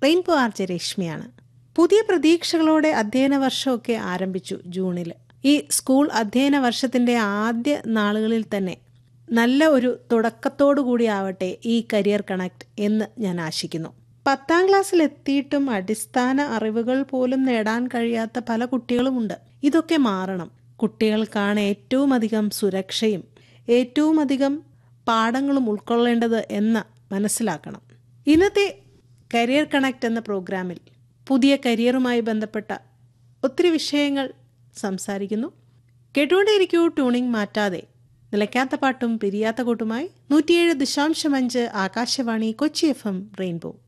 rainbow RJ രശ്മിയാണ് പുതിയ പ്രതീക്ഷകളോടെ അധ്യയന വർഷമൊക്കെ ആരംഭിച്ചു ജൂണിൽ ഈ സ്കൂൾ അധ്യയന വർഷത്തിന്റെ ആദ്യ നാളുകളിൽ തന്നെ നല്ല ഒരു തുടക്കത്തോടു കൂടി ആവട്ടെ ഈ കരിയർ കണക്ട് എന്ന് ഞാൻ ആശിക്കുന്നു പത്താം ക്ലാസ്സിൽ എത്തിയിട്ടും അടിസ്ഥാന അറിവുകൾ പോലും നേടാൻ കഴിയാത്ത പല കുട്ടികളുമുണ്ട് ഇതൊക്കെ മാറണം കുട്ടികൾക്കാണ് ഏറ്റവും അധികം സുരക്ഷയും ഏറ്റവും അധികം പാഠങ്ങളും ഉൾക്കൊള്ളേണ്ടത് എന്ന് മനസ്സിലാക്കണം ഇന്നത്തെ കരിയർ കണക്ട് എന്ന പ്രോഗ്രാമിൽ പുതിയ കരിയറുമായി ബന്ധപ്പെട്ട ഒത്തിരി വിഷയങ്ങൾ സംസാരിക്കുന്നു കേട്ടുകൊണ്ടേയിരിക്കൂ ട്യൂണിംഗ് മാറ്റാതെ നിലയ്ക്കാത്ത പാട്ടും പിരിയാത്ത കൂട്ടുമായി നൂറ്റിയേഴ് ദശാംശം അഞ്ച് Akashvani Kochi F M rainbow